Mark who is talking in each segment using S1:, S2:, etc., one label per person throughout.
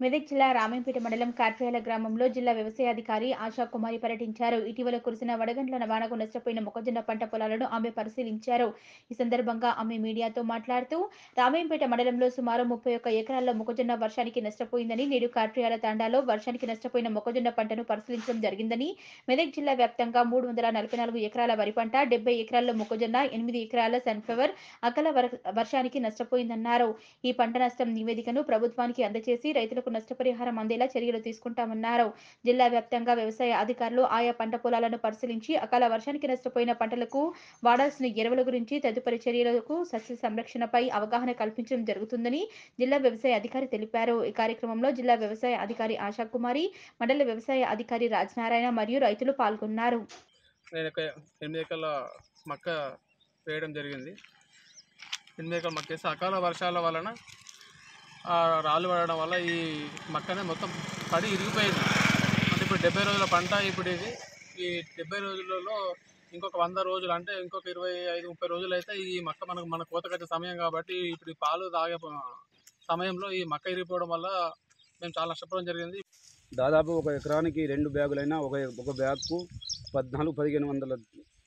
S1: మెదక్ జిల్లా రామంపేట మండలం కార్యాల గ్రామంలో జిల్లా వ్యవసాయాధికారి ఆశా కుమారి పర్యటించారు ఇటీవల కురిసిన వడగండ్ల వానకు నష్టపోయిన మొక్కజొన్న పంట పొలాలను ఆమె పరిశీలించారు ఈ సందర్భంగా ఆమె మీడియాతో మాట్లాడుతూ రామంపేట మండలంలో సుమారు ముప్పై ఒక్క ఎకరాల్లో మొక్కజొన్న వర్షానికి నష్టపోయిందని నేడు కార్యాల తాండాలో వర్షానికి నష్టపోయిన మొక్కజొన్న పంటను పరిశీలించడం జరిగిందని మెదక్ జిల్లా వ్యాప్తంగా మూడు వందల నలభై నాలుగు ఎకరాల వరి పంట డెబ్బై ఎకరాల్లో మొక్కజొన్న ఎనిమిది ఎకరాల సన్ఫ్లవర్ అకల వర- వర్షానికి నష్టపోయిందన్నారు ఈ పంట నష్టం నివేదికను ప్రభుత్వానికి అందజేసి రైతులకు నష్టపరిహారం అందేలా చర్యలు తీసుకుంటామన్నారు జిల్లా వ్యాప్తంగా వ్యవసాయ అధికారులు ఆయా పంట పొలాలను పరిశీలించి అకాల వర్షానికి నష్టపోయిన పంటలకు వాడాల్సిన ఎరువుల గురించి తదుపరి చర్యలకు సస్య సంరక్షణపై అవగాహన కల్పించడం జరుగుతుందని జిల్లా వ్యవసాయ అధికారి తెలిపారు ఈ కార్యక్రమంలో జిల్లా వ్యవసాయ అధికారి ఆశా కుమారి మండల వ్యవసాయ అధికారి రాజనారాయణ మరియు రైతులు పాల్గొన్నారు
S2: నేను ఒక ఎనిమిది ఎకరాల మక్క వేయడం జరిగింది ఎనిమిది ఎకరాల మక్క వేసి అకాల వర్షాల వలన ఆ రాళ్ళు పడడం వల్ల ఈ మక్కనే మొత్తం పడి ఇరిగిపోయింది అంటే ఇప్పుడు డెబ్బై రోజుల పంట ఇప్పుడు ఇది ఈ డెబ్బై రోజులలో ఇంకొక వంద రోజులు అంటే ఇంకొక ఇరవై ఐదు ముప్పై రోజులు అయితే ఈ మక్క మనకు మన కోతకొచ్చే సమయం కాబట్టి ఇప్పుడు ఈ పాలు తాగే ప- సమయంలో ఈ మక్క ఇరిగిపోవడం వల్ల మేము చాలా నష్టపోవడం జరిగింది
S3: దాదాపు ఒక ఎకరానికి రెండు బ్యాగులైనా ఒక ఒక బ్యాగ్కు పద్నాలుగు పదిహేను వందల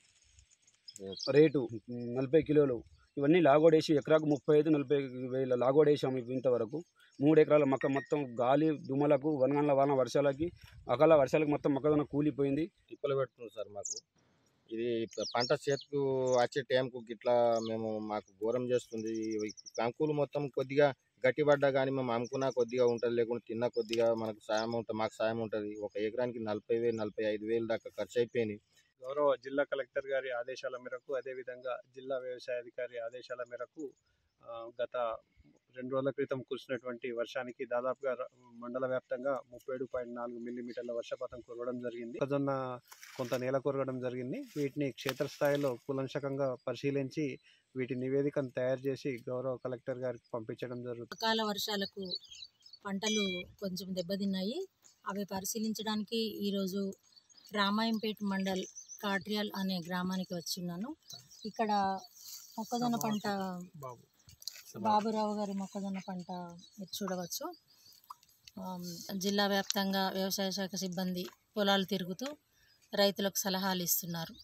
S3: రేటు నలభై కిలోలు ఇవన్నీ లాగోడేసి ఎకరాకు ముప్పై ఐదు నలభై వేల లాగోడేసాము ఇంతవరకు మూడు ఎకరాల మొక్క మొత్తం గాలి దుమ్మలకు వనగండ్ల వాన వర్షాలకి అకాల వర్షాలకు మొత్తం మొక్కజొన్న కూలిపోయింది
S4: తిప్పలు పెడుతుంది సార్ మాకు ఇది ప- పంట చేతికి వచ్చే టైంకు గిట్లా మేము మాకు ఘోరం చేస్తుంది ఈ కంకులు మొత్తం కొద్దిగా గట్టిపడ్డా కానీ మేము అమ్ముకున్నా కొద్దిగా ఉంటుంది లేకుంటే తిన్నా కొద్దిగా మనకు సాయం ఉంటుంది మాకు సాయం ఉంటుంది ఒక ఎకరానికి నలభై వేలు నలభై ఐదు వేలు దాకా ఖర్చు అయిపోయినాయి
S5: గౌరవ జిల్లా కలెక్టర్ గారి ఆదేశాల మేరకు అదేవిధంగా జిల్లా వ్యవసాయ అధికారి ఆదేశాల మేరకు ఆ, గత రెండు రోజుల క్రితం కురిసినటువంటి వర్షానికి దాదాపుగా ర- మండల వ్యాప్తంగా ముప్పై ఏడు పాయింట్ నాలుగు మిల్లీమీటర్ల వర్షపాతం కురవడం జరిగింది మొక్కజొన్న కొంత నేల కొరగడం జరిగింది వీటిని క్షేత్రస్థాయిలో కూలంశకంగా పరిశీలించి వీటి నివేదికను తయారు చేసి గౌరవ కలెక్టర్ గారికి పంపించడం జరుగుతుంది
S6: అకాల వర్షాలకు పంటలు కొంచెం దెబ్బతిన్నాయి అవి పరిశీలించడానికి ఈరోజు రామాయంపేట మండల్ కాట్రియాల్ అనే గ్రామానికి వచ్చిన్నాను ఇక్కడ మొక్కజొన్న పంట
S2: బాబు
S6: బాబురావు గారి మొక్కజొన్న పంట మీరు చూడవచ్చు ఆమ్, జిల్లా వ్యాప్తంగా వ్యవసాయ శాఖ సిబ్బంది పొలాలు తిరుగుతూ రైతులకు సలహాలు ఇస్తున్నారు